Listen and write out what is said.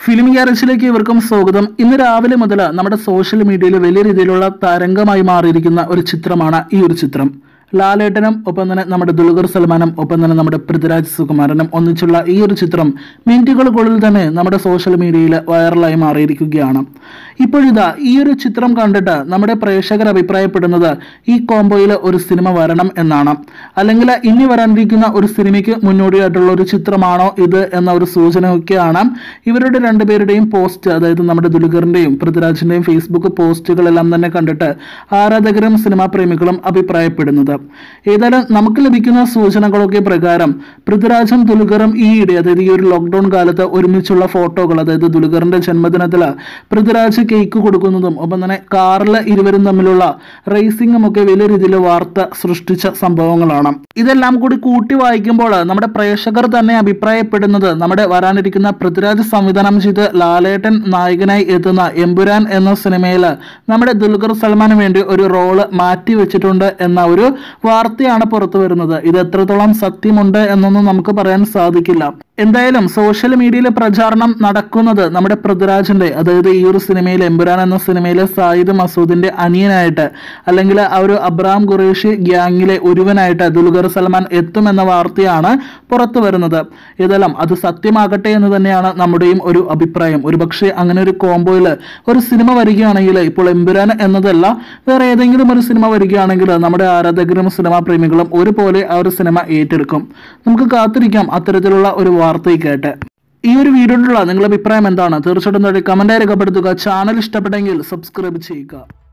film ഗ്യാരേജിലേക്ക് ഇവർക്കും സ്വാഗതം ഇന്ന് രാവിലെ മുതൽ നമ്മുടെ സോഷ്യൽ മീഡിയയിൽ വലിയ രീതിയിലുള്ള തരംഗമായി മാറിയിരിക്കുന്ന ഒരു ചിത്രമാണ് ഈ ഒരു ചിത്രം ലാലേട്ടനും ഒപ്പം തന്നെ നമ്മുടെ ദുൽഖർ സൽമാനും ഒപ്പം തന്നെ നമ്മുടെ പൃഥ്വിരാജ് സുകുമാരനും ഒന്നിച്ചുള്ള ഈ ഒരു ചിത്രം മിനിറ്റുകൾക്കുള്ളിൽ തന്നെ നമ്മുടെ സോഷ്യൽ മീഡിയയിൽ വൈറലായി മാറിയിരിക്കുകയാണ് ഇപ്പോഴിതാ ഈ ഒരു ചിത്രം കണ്ടിട്ട് നമ്മുടെ പ്രേക്ഷകർ അഭിപ്രായപ്പെടുന്നത് ഈ കോംബോയിൽ ഒരു സിനിമ വരണം എന്നാണ് അല്ലെങ്കിൽ ഇനി വരാനിരിക്കുന്ന ഒരു സിനിമയ്ക്ക് മുന്നോടിയായിട്ടുള്ള ഒരു ചിത്രമാണോ ഇത് എന്ന ഒരു സൂചനയൊക്കെയാണ് ഇവരുടെ രണ്ടുപേരുടെയും പോസ്റ്റ് അതായത് നമ്മുടെ ദുൽഖറിന്റെയും പൃഥ്വിരാജിന്റെയും ഫേസ്ബുക്ക് പോസ്റ്റുകളെല്ലാം തന്നെ കണ്ടിട്ട് ആരാധകരും സിനിമാ പ്രേമികളും അഭിപ്രായപ്പെടുന്നത് ഏതായാലും നമുക്ക് ലഭിക്കുന്ന സൂചനകളൊക്കെ പ്രകാരം പൃഥ്വിരാജും ദുൽഖറും ഈയിടെ അതായത് ഈ ഒരു ലോക്ക്ഡൌൺ കാലത്ത് ഒരുമിച്ചുള്ള ഫോട്ടോകൾ അതായത് ദുൽഖറിന്റെ ജന്മദിനത്തിൽ പൃഥ്വിരാജ് കേക്ക് കൊടുക്കുന്നതും ഒപ്പം തന്നെ കാറിൽ ഇരുവരും തമ്മിലുള്ള റേസിംഗും ഒക്കെ വലിയ രീതിയിൽ വാർത്ത സൃഷ്ടിച്ച സംഭവങ്ങളാണ് ഇതെല്ലാം കൂടി കൂട്ടി വായിക്കുമ്പോൾ നമ്മുടെ പ്രേക്ഷകർ തന്നെ അഭിപ്രായപ്പെടുന്നത് നമ്മുടെ വരാനിരിക്കുന്ന പൃഥ്വിരാജ് സംവിധാനം ചെയ്ത് ലാലേട്ടൻ നായകനായി എത്തുന്ന എമ്പുരാൻ എന്ന സിനിമയിൽ നമ്മുടെ ദുൽഖർ സൽമാന് വേണ്ടി ഒരു റോള് മാറ്റി വെച്ചിട്ടുണ്ട് എന്ന ഒരു വാർത്തയാണ് പുറത്തു വരുന്നത് ഇത് എത്രത്തോളം സത്യമുണ്ട് എന്നൊന്നും നമുക്ക് പറയാൻ സാധിക്കില്ല എന്തായാലും സോഷ്യൽ മീഡിയയിൽ പ്രചാരണം നടക്കുന്നത് നമ്മുടെ പൃഥ്വിരാജിന്റെ അതായത് ഈ ഒരു സിനിമയിൽ എമ്പുരാൻ എന്ന സിനിമയിലെ സായിദ് മസൂദിന്റെ അനിയനായിട്ട് അല്ലെങ്കിൽ ആ ഒരു അബ്രാം ഖുറേഷി ഗ്യാങ്ങിലെ ഒരുവനായിട്ട് ദുൽഖർ സൽമാൻ എത്തുമെന്ന വാർത്തയാണ് പുറത്തു വരുന്നത് ഏതായാലും അത് സത്യമാകട്ടെ എന്ന് തന്നെയാണ് നമ്മുടെയും ഒരു അഭിപ്രായം ഒരുപക്ഷെ അങ്ങനെ ഒരു കോംബോയിൽ ഒരു സിനിമ വരികയാണെങ്കിൽ ഇപ്പോൾ എമ്പുരാൻ എന്നതല്ല വേറെ ഏതെങ്കിലും ഒരു സിനിമ വരികയാണെങ്കിൽ നമ്മുടെ ആരാധകരും സിനിമാ പ്രേമികളും ഒരുപോലെ ആ ഒരു സിനിമ ഏറ്റെടുക്കും നമുക്ക് കാത്തിരിക്കാം അത്തരത്തിലുള്ള ഒരു വാർത്തയ്ക്കായിട്ട് ഈ ഒരു വീഡിയോയിലുള്ള നിങ്ങളുടെ അഭിപ്രായം എന്താണ് തീർച്ചയായിട്ടും കമന്റായി രേഖപ്പെടുത്തുക ചാനൽ ഇഷ്ടപ്പെട്ടെങ്കിൽ സബ്സ്ക്രൈബ് ചെയ്യുക